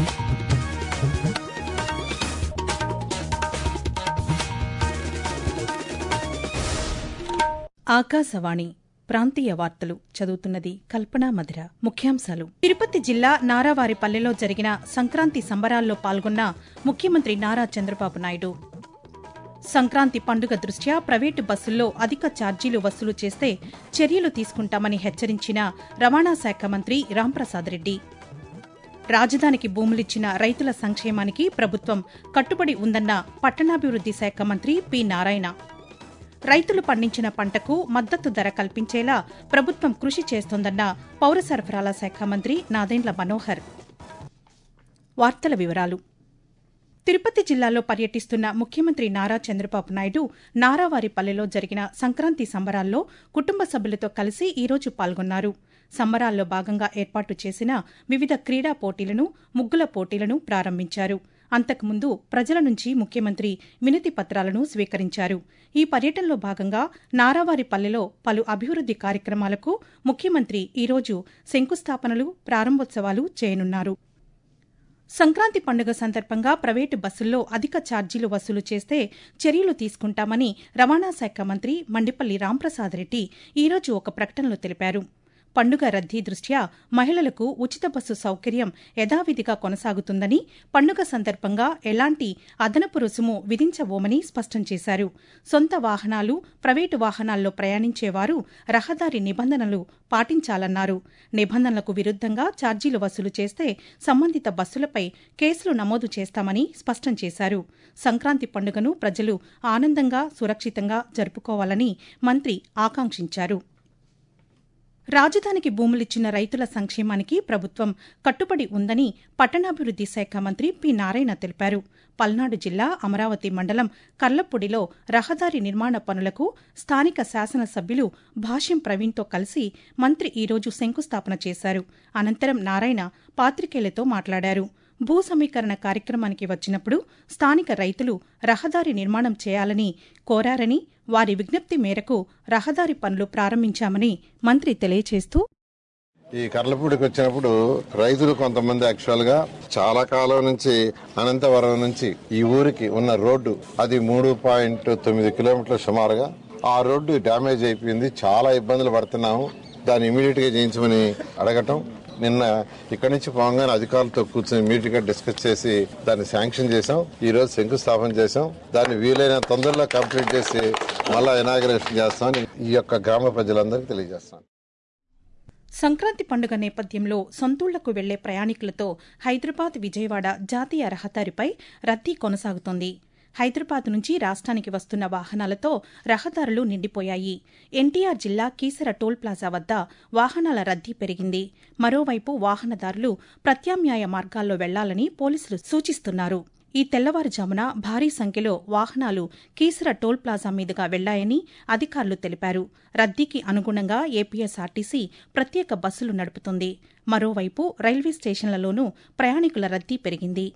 ఆకాశవాణి ప్రాంతీయ వార్తలు చదువుతున్నది కల్పనా మధిర ముఖ్యాంశాలు తిరుపతి జిల్లా నారావారిపల్లెలో జరిగిన సంక్రాంతి సంబరాల్లో పాల్గొన్న ముఖ్యమంత్రి నారా చంద్రబాబు నాయుడు సంక్రాంతి పండుగ దృష్ట్యా ప్రైవేటు బస్సుల్లో అధిక ఛార్జీలు వసూలు చేస్తే చర్యలు తీసుకుంటామని హెచ్చరించిన రవాణా శాఖ మంత్రి రాంప్రసాద్ రెడ్డి రాజధానికి భూములిచ్చిన రైతుల సంక్షేమానికి ప్రభుత్వం కట్టుబడి ఉందన్న పట్టణాభివృద్ది శాఖ మంత్రి పి నారాయణ రైతులు పండించిన పంటకు మద్దతు ధర కల్పించేలా ప్రభుత్వం కృషి చేస్తోందన్న పౌర సరఫరాల శాఖ మంత్రి నాదెండ్ల మనోహర్ వార్తల వివరాలు తిరుపతి జిల్లాలో పర్యటిస్తున్న ముఖ్యమంత్రి నారా చంద్రబాబు నాయుడు నారావారిపల్లెలో జరిగిన సంక్రాంతి సంబరాల్లో కుటుంబ సభ్యులతో కలిసి ఈరోజు పాల్గొన్నారు సంబరాల్లో భాగంగా ఏర్పాటు చేసిన వివిధ క్రీడా పోటీలను ముగ్గుల పోటీలను ప్రారంభించారు అంతకుముందు ప్రజల నుంచి ముఖ్యమంత్రి వినతి పత్రాలను స్వీకరించారు ఈ పర్యటనలో భాగంగా నారావారిపల్లెలో పలు అభివృద్ది కార్యక్రమాలకు ముఖ్యమంత్రి ఈరోజు శంకుస్థాపనలు ప్రారంభోత్సవాలు చేయనున్నారు సంక్రాంతి పండుగ సందర్భంగా ప్రైవేటు బస్సుల్లో అధిక ఛార్జీలు వసూలు చేస్తే చర్యలు తీసుకుంటామని రవాణా శాఖ మంత్రి మండిపల్లి రాంప్రసాద్ రెడ్డి ఈరోజు ఒక ప్రకటనలో తెలిపారు పండుగ రద్దీ దృష్ట్యా మహిళలకు ఉచిత బస్సు సౌకర్యం యథావిధిగా కొనసాగుతుందని పండుగ సందర్భంగా ఎలాంటి అదనపు రుసుము విధించబోమని స్పష్టం చేశారు సొంత వాహనాలు ప్రైవేటు వాహనాల్లో ప్రయాణించేవారు రహదారి నిబంధనలు పాటించాలన్నారు నిబంధనలకు విరుద్దంగా ఛార్జీలు వసూలు చేస్తే సంబంధిత బస్సులపై కేసులు నమోదు చేస్తామని స్పష్టం చేశారు సంక్రాంతి పండుగను ప్రజలు ఆనందంగా సురక్షితంగా జరుపుకోవాలని మంత్రి ఆకాంక్షించారు రాజధానికి భూములిచ్చిన రైతుల సంక్షేమానికి ప్రభుత్వం కట్టుబడి ఉందని పట్టణాభివృద్ది శాఖ మంత్రి పి నారాయణ తెలిపారు పల్నాడు జిల్లా అమరావతి మండలం కర్లపూడిలో రహదారి నిర్మాణ పనులకు స్థానిక శాసనసభ్యులు భాష్యం ప్రవీణ్తో కలిసి మంత్రి ఈరోజు శంకుస్థాపన చేశారు అనంతరం నారాయణ పాతికేయులతో మాట్లాడారు భూ సమీకరణ కార్యక్రమానికి వచ్చినప్పుడు స్థానిక రైతులు రహదారి నిర్మాణం చేయాలని కోరారని వారి విజ్ఞప్తి మేరకు రహదారి పనులు ప్రారంభించామని మంత్రి తెలియజేస్తూ ఈ కర్లపూడికి వచ్చినప్పుడు రైతులు కొంతమంది యాక్చువల్ గా చాలా కాలం నుంచి అనంతవరం నుంచి ఈ ఊరికి ఉన్న రోడ్డు అది మూడు పాయింట్ తొమ్మిది కిలోమీటర్ల సుమారుగా ఆ రోడ్డు డ్యామేజ్ అయిపోయింది చాలా ఇబ్బందులు పడుతున్నాము దాన్ని ఇమీడియట్ గా చేయించమని అడగటం నిన్న ఇక్కడి నుంచి పోగానే అధికారులతో కూర్చొని ఇమీడియట్ గా డిస్కస్ చేసి దాన్ని శాంక్షన్ చేశాం ఈ రోజు శంకుస్థాపన చేశాం దాన్ని వీలైన తొందరలో కంప్లీట్ చేసి మళ్ళా ఇనాగ్రేషన్ చేస్తామని ఈ యొక్క గ్రామ ప్రజలందరికీ తెలియజేస్తాం సంక్రాంతి పండుగ నేపథ్యంలో సొంతూళ్లకు వెళ్లే ప్రయాణికులతో హైదరాబాద్ విజయవాడ జాతీయ రహదారిపై రద్దీ కొనసాగుతోంది హైదరాబాద్ నుంచి రాష్ట్రానికి వస్తున్న వాహనాలతో రహదారులు నిండిపోయాయి ఎన్టీఆర్ జిల్లా కీసర టోల్ ప్లాజా వద్ద వాహనాల రద్దీ పెరిగింది మరోవైపు వాహనదారులు ప్రత్యామ్నాయ మార్గాల్లో వెళ్లాలని పోలీసులు సూచిస్తున్నారు ఈ తెల్లవారుజామున భారీ సంఖ్యలో వాహనాలు కీసర టోల్ ప్లాజా మీదుగా వెళ్లాయని అధికారులు తెలిపారు రద్దీకి అనుగుణంగా ఏపీఎస్ఆర్టీసీ ప్రత్యేక బస్సులు నడుపుతుంది మరోవైపు రైల్వే స్టేషన్లలోనూ ప్రయాణికుల రద్దీ పెరిగింది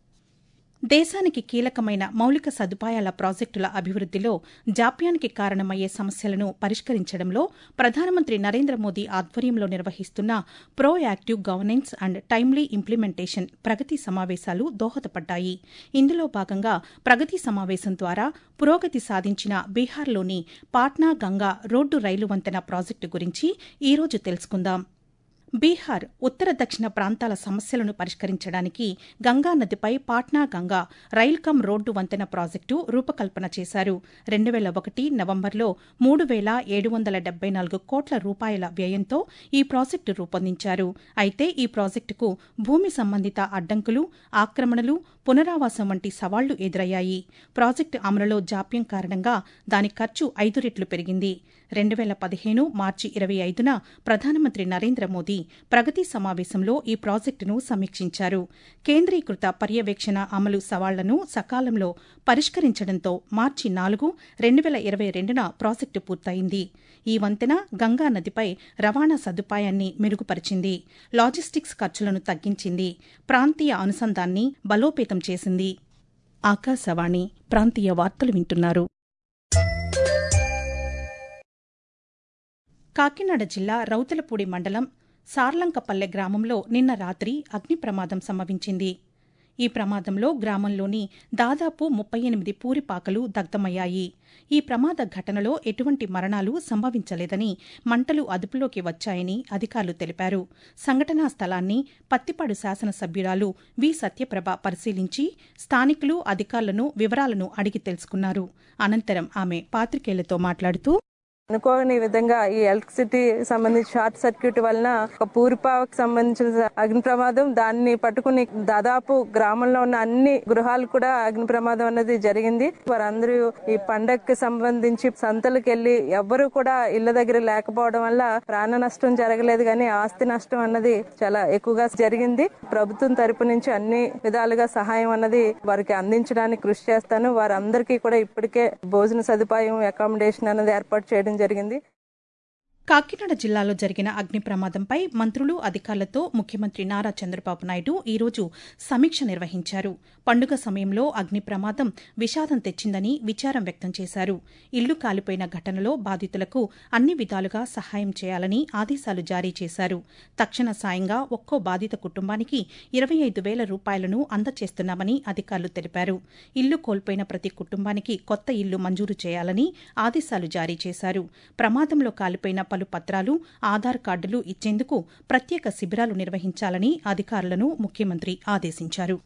దేశానికి కీలకమైన మౌలిక సదుపాయాల ప్రాజెక్టుల అభివృద్దిలో జాప్యానికి కారణమయ్యే సమస్యలను పరిష్కరించడంలో ప్రధానమంత్రి నరేంద్ర మోదీ ఆధ్వర్యంలో నిర్వహిస్తున్న proactive governance and timely implementation Pragati సమావేశాలు దోహదపడ్డాయి ఇందులో భాగంగా ప్రగతి సమావేశం ద్వారా పురోగతి సాధించిన బీహార్లోని పాట్నా గంగా రోడ్డు రైలు వంతెన ప్రాజెక్టు గురించి ఈరోజు తెలుసుకుందాం బీహార్ ఉత్తర దక్షిణ ప్రాంతాల సమస్యలను పరిష్కరించడానికి గంగా నదిపై Patna Ganga rail cum road వంతెన ప్రాజెక్టు రూపకల్పన చేశారు రెండు వేల ఒకటి నవంబర్లో మూడు వేల ఏడు వందల డెబ్బై నాలుగు కోట్ల రూపాయల వ్యయంతో ఈ ప్రాజెక్టు రూపొందించారు అయితే ఈ ప్రాజెక్టుకు భూమి సంబంధిత అడ్డంకులు ఆక్రమణలు పునరావాసం వంటి సవాళ్లు ఎదురయ్యాయి ప్రాజెక్టు అమలులో జాప్యం కారణంగా దాని ఖర్చు ఐదు రెట్లు పెరిగింది రెండు వేల పదిహేను మార్చి ఇరవై ఐదున ప్రధానమంత్రి నరేంద్ర మోదీ ప్రగతి సమావేశంలో ఈ ప్రాజెక్టును సమీక్షించారు కేంద్రీకృత పర్యవేక్షణ అమలు సవాళ్లను సకాలంలో పరిష్కరించడంతో మార్చి నాలుగు రెండు వేల ఇరవై రెండున ప్రాజెక్టు పూర్తయింది ఈ వంతెన గంగా నదిపై రవాణా సదుపాయాన్ని మెరుగుపరిచింది లాజిస్టిక్స్ ఖర్చులను తగ్గించింది ప్రాంతీయ అనుసంధాన్ని బలోపేతం చేసింది ఆకాశవాణి ప్రాంతీయ వార్తలు వింటున్నారు కాకినాడ జిల్లా రౌతలపూడి మండలం సార్లంకపల్లె గ్రామంలో నిన్న రాత్రి అగ్ని ప్రమాదం సంభవించింది ఈ ప్రమాదంలో గ్రామంలోని దాదాపు ముప్పై ఎనిమిది పూరిపాకలు దగ్ధమయ్యాయి ఈ ప్రమాద ఘటనలో ఎటువంటి మరణాలు సంభవించలేదని మంటలు అదుపులోకి వచ్చాయని అధికారులు తెలిపారు సంఘటనా స్థలాన్ని పత్తిపాడు శాసనసభ్యురాలు వి సత్యప్రభ పరిశీలించి స్థానికులు అధికారులను వివరాలను అడిగి తెలుసుకున్నారు అనంతరం ఆమె పాత్రికేయులతో మాట్లాడుతూ అనుకోని విధంగా ఈ ఎలక్ట్రిసిటీ సంబంధించి షార్ట్ సర్క్యూట్ వలన ఒక పూరిపాకు సంబంధించిన అగ్ని ప్రమాదం దాన్ని పట్టుకుని దాదాపు గ్రామంలో ఉన్న అన్ని గృహాలు కూడా అగ్ని ప్రమాదం అనేది జరిగింది వారందరూ ఈ పండగకి సంబంధించి సంతలకు వెళ్లి ఎవ్వరూ కూడా ఇళ్ల దగ్గర లేకపోవడం వల్ల ప్రాణ నష్టం జరగలేదు కానీ ఆస్తి నష్టం అన్నది చాలా ఎక్కువగా జరిగింది ప్రభుత్వం తరపు నుంచి అన్ని విధాలుగా సహాయం అన్నది వారికి అందించడానికి కృషి చేస్తాను వారందరికీ కూడా ఇప్పటికే భోజన సదుపాయం అకామిడేషన్ అన్నది ఏర్పాటు చేయడం జరిగింది కాకినాడ జిల్లాలో జరిగిన అగ్ని ప్రమాదంపై మంత్రులు అధికారులతో ముఖ్యమంత్రి నారా చంద్రబాబు నాయుడు ఈరోజు సమీక్ష నిర్వహించారు పండుగ సమయంలో అగ్ని ప్రమాదం విషాదం తెచ్చిందని విచారం వ్యక్తం చేశారు ఇల్లు కాలిపోయిన ఘటనలో బాధితులకు అన్ని విధాలుగా సహాయం చేయాలని ఆదేశాలు జారీ చేశారు తక్షణ సాయంగా ఒక్కో బాధిత కుటుంబానికి ఇరవై ఐదు వేల రూపాయలను అందజేస్తున్నామని అధికారులు తెలిపారు ఇల్లు కోల్పోయిన ప్రతి కుటుంబానికి కొత్త ఇల్లు మంజూరు చేయాలని ఆదేశాలు జారీ చేశారు ప్రమాదంలో కాలిపోయిన పలు పత్రాలు ఆధార్ కార్డులు ఇచ్చేందుకు ప్రత్యేక శిబిరాలు నిర్వహించాలని అధికారులను ముఖ్యమంత్రి ఆదేశించారు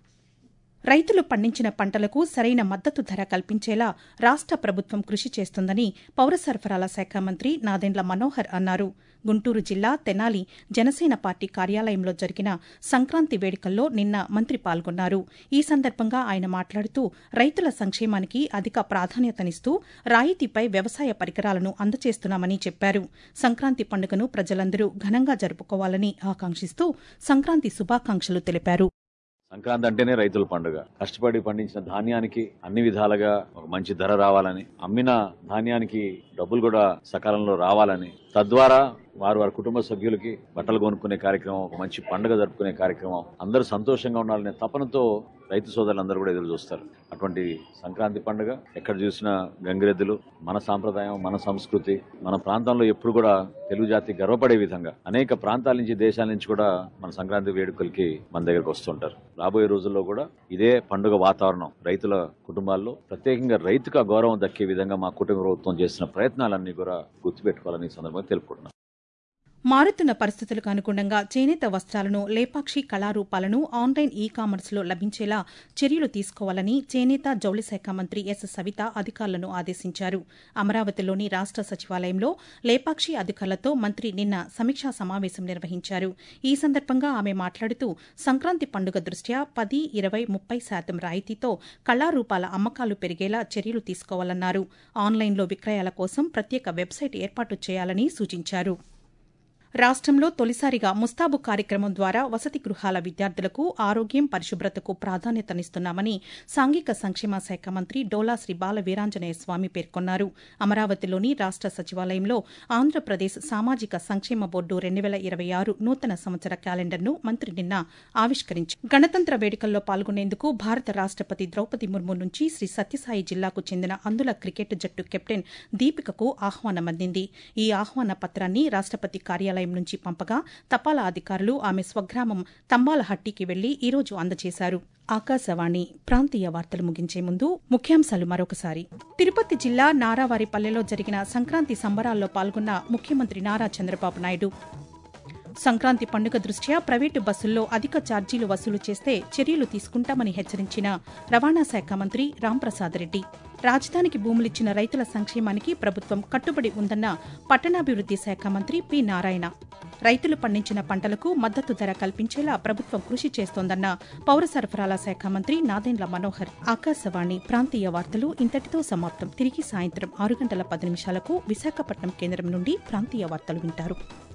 రైతులు పండించిన పంటలకు సరైన మద్దతు ధర కల్పించేలా రాష్ట ప్రభుత్వం కృషి చేస్తుందని పౌర సరఫరాల శాఖ మంత్రి నాదెండ్ల మనోహర్ అన్నారు గుంటూరు జిల్లా తెనాలి జనసేన పార్టీ కార్యాలయంలో జరిగిన సంక్రాంతి వేడుకల్లో నిన్న మంత్రి పాల్గొన్నారు ఈ సందర్భంగా ఆయన మాట్లాడుతూ రైతుల సంక్షేమానికి అధిక ప్రాధాన్యతనిస్తూ రాయితీపై వ్యవసాయ పరికరాలను అందజేస్తున్నామని చెప్పారు సంక్రాంతి పండుగను ప్రజలందరూ ఘనంగా జరుపుకోవాలని ఆకాంక్షిస్తూ సంక్రాంతి శుభాకాంక్షలు తెలిపారు సంక్రాంతి అంటేనే రైతుల పండుగ కష్టపడి పండించిన ధాన్యానికి అన్ని విధాలుగా ఒక మంచి ధర రావాలని అమ్మిన ధాన్యానికి డబ్బులు కూడా సకాలంలో రావాలని తద్వారా వారు వారి కుటుంబ సభ్యులకి బట్టలు కొనుక్కునే కార్యక్రమం ఒక మంచి పండుగ జరుపుకునే కార్యక్రమం అందరూ సంతోషంగా ఉండాలనే తపనతో రైతు సోదరులందరూ కూడా ఎదురు చూస్తారు అటువంటి సంక్రాంతి పండుగ ఎక్కడ చూసినా గంగిరెద్దులు మన సాంప్రదాయం మన సంస్కృతి మన ప్రాంతంలో ఎప్పుడు కూడా తెలుగు జాతి గర్వపడే విధంగా అనేక ప్రాంతాల నుంచి దేశాల నుంచి కూడా మన సంక్రాంతి వేడుకలకి మన దగ్గరకు వస్తుంటారు రాబోయే రోజుల్లో కూడా ఇదే పండుగ వాతావరణం రైతుల కుటుంబాల్లో ప్రత్యేకంగా రైతుకు ఆ గౌరవం దక్కే విధంగా మా కుటుంబ ప్రభుత్వం చేసిన ప్రయత్నాలన్నీ కూడా గుర్తుపెట్టుకోవాలని ఈ సందర్భంగా తెలుపుకుంటున్నాం మారుతున్న పరిస్థితులకు అనుగుణంగా చేనేత వస్త్రాలను లేపాక్షి కళారూపాలను ఆన్లైన్ ఈ కామర్స్లో లభించేలా చర్యలు తీసుకోవాలని చేనేత జౌళి శాఖ మంత్రి ఎస్ సవిత అధికారులను ఆదేశించారు అమరావతిలోని రాష్ట సచివాలయంలో లేపాక్షి అధికారులతో మంత్రి నిన్న సమీక్షా సమావేశం నిర్వహించారు ఈ సందర్భంగా ఆమె మాట్లాడుతూ సంక్రాంతి పండుగ దృష్ట్యా పది ఇరవై ముప్పై శాతం రాయితీతో కళారూపాల అమ్మకాలు పెరిగేలా చర్యలు తీసుకోవాలన్నారు ఆన్లైన్లో విక్రయాల కోసం ప్రత్యేక వెబ్సైట్ ఏర్పాటు చేయాలని సూచించారు రాష్ట్రంలో తొలిసారిగా ముస్తాబు కార్యక్రమం ద్వారా వసతి గృహాల విద్యార్థులకు ఆరోగ్యం పరిశుభ్రతకు ప్రాధాన్యతనిస్తున్నామని సాంఘిక సంక్షేమ శాఖ మంత్రి డోలా శ్రీ బాల వీరాంజనేయ స్వామి పేర్కొన్నారు అమరావతిలోని రాష్ట సచివాలయంలో ఆంధ్రప్రదేశ్ సామాజిక సంక్షేమ బోర్డు రెండు వేల ఇరవై ఆరు నూతన సంవత్సర క్యాలెండర్ను మంత్రి నిన్న ఆవిష్కరించారు గణతంత్ర వేడుకల్లో పాల్గొనేందుకు భారత రాష్టపతి ద్రౌపది ముర్ము నుంచి శ్రీ సత్యసాయి జిల్లాకు చెందిన అందుల క్రికెట్ జట్టు కెప్టెన్ దీపికకు ఆహ్వానం అందింది ఈ ఆహ్వాన పత్రాన్ని రాష్టపతి కార్యాలయం నుంచి పంపగా తపాలా అధికారులు ఆమె స్వగ్రామం తంబాలహట్టికి వెళ్లి ఈరోజు అందజేశారు ఆకాశవాణి ప్రాంతీయ వార్తలు ముగించే ముందు ముఖ్యాంశాలు మరొకసారి తిరుపతి జిల్లా నారావారిపల్లెలో జరిగిన సంక్రాంతి సంబరాల్లో పాల్గొన్న ముఖ్యమంత్రి నారా చంద్రబాబు నాయుడు సంక్రాంతి పండుగ దృష్ట్యా ప్రైవేటు బస్సుల్లో అధిక ఛార్జీలు వసూలు చేస్తే చర్యలు తీసుకుంటామని హెచ్చరించిన రవాణా శాఖ మంత్రి రాంప్రసాద్ రెడ్డి రాజధానికి భూములిచ్చిన రైతుల సంక్షేమానికి ప్రభుత్వం కట్టుబడి ఉందన్న పట్టణాభివృద్ది శాఖ మంత్రి పి నారాయణ రైతులు పండించిన పంటలకు మద్దతు ధర కల్పించేలా ప్రభుత్వం కృషి చేస్తోందన్న పౌర సరఫరాల శాఖ మంత్రి నాదెండ్ల మనోహర్ ఆకాశవాణి ప్రాంతీయ వార్తలు ఇంతటితో సమాప్తం తిరిగి సాయంత్రం ఆరు గంటల పది నిమిషాలకు విశాఖపట్నం కేంద్రం నుండి ప్రాంతీయ వార్తలు వింటారు